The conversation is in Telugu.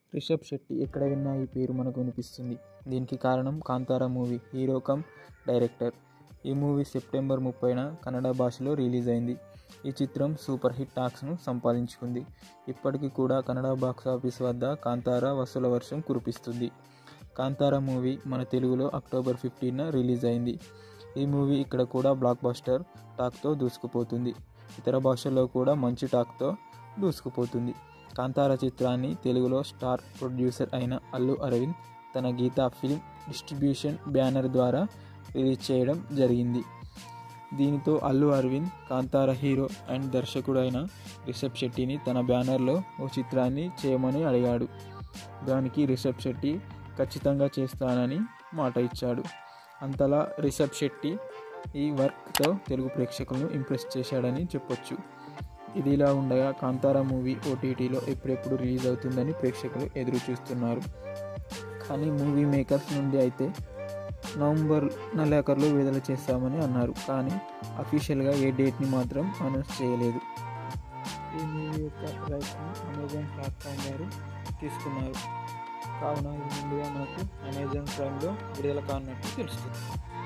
రిషబ్ శెట్టి ఎక్కడ విన్నా ఈ పేరు మనకు వినిపిస్తుంది దీనికి కారణం Kantara movie hero cum director ఈ మూవీ సెప్టెంబర్ ముప్పైన కన్నడ భాషలో రిలీజ్ అయింది ఈ చిత్రం సూపర్ హిట్ టాక్స్ను సంపాదించుకుంది ఇప్పటికీ కూడా కన్నడ బాక్స్ ఆఫీస్ వద్ద కాంతారా వసూల వర్షం కురిపిస్తుంది కాంతారా మూవీ మన తెలుగులో అక్టోబర్ ఫిఫ్టీన్న రిలీజ్ అయింది ఈ మూవీ ఇక్కడ కూడా బ్లాక్ బస్టర్ టాక్తో దూసుకుపోతుంది ఇతర భాషల్లో కూడా మంచి టాక్తో దూసుకుపోతుంది కాంతార చిత్రాన్ని తెలుగులో స్టార్ ప్రొడ్యూసర్ అయిన అల్లు అరవింద్ తన గీతా ఫిల్మ్ డిస్ట్రిబ్యూషన్ బ్యానర్ ద్వారా రిలీజ్ చేయడం జరిగింది దీనితో అల్లు అరవింద్ కాంతార హీరో అండ్ దర్శకుడు అయిన రిషబ్ శెట్టిని తన బ్యానర్లో ఓ చిత్రాన్ని చేయమని అడిగాడు దానికి రిషబ్ శెట్టి ఖచ్చితంగా చేస్తానని మాట ఇచ్చాడు అంతలా రిషబ్ శెట్టి ఈ వర్క్తో తెలుగు ప్రేక్షకులను ఇంప్రెస్ చేశాడని చెప్పొచ్చు ఇది ఇలా ఉండగా కాంతారా మూవీ ఓటీటీలో ఎప్పుడెప్పుడు రిలీజ్ అవుతుందని ప్రేక్షకులు ఎదురు చూస్తున్నారు కానీ మూవీ మేకర్స్ నుండి అయితే నవంబర్ నెలాఖరులో విడుదల చేస్తామని అన్నారు కానీ అఫీషియల్గా ఏ డేట్ని మాత్రం అనౌన్స్ చేయలేదు ఈ మూవీ యొక్క రైట్స్ని అమెజాన్ ప్లాట్ఫామ్ వారు తీసుకున్నారు కావున ఇది ముందుగా మనకు అమెజాన్ ప్రైమ్లో విడుదల కానున్నట్టు తెలుస్తుంది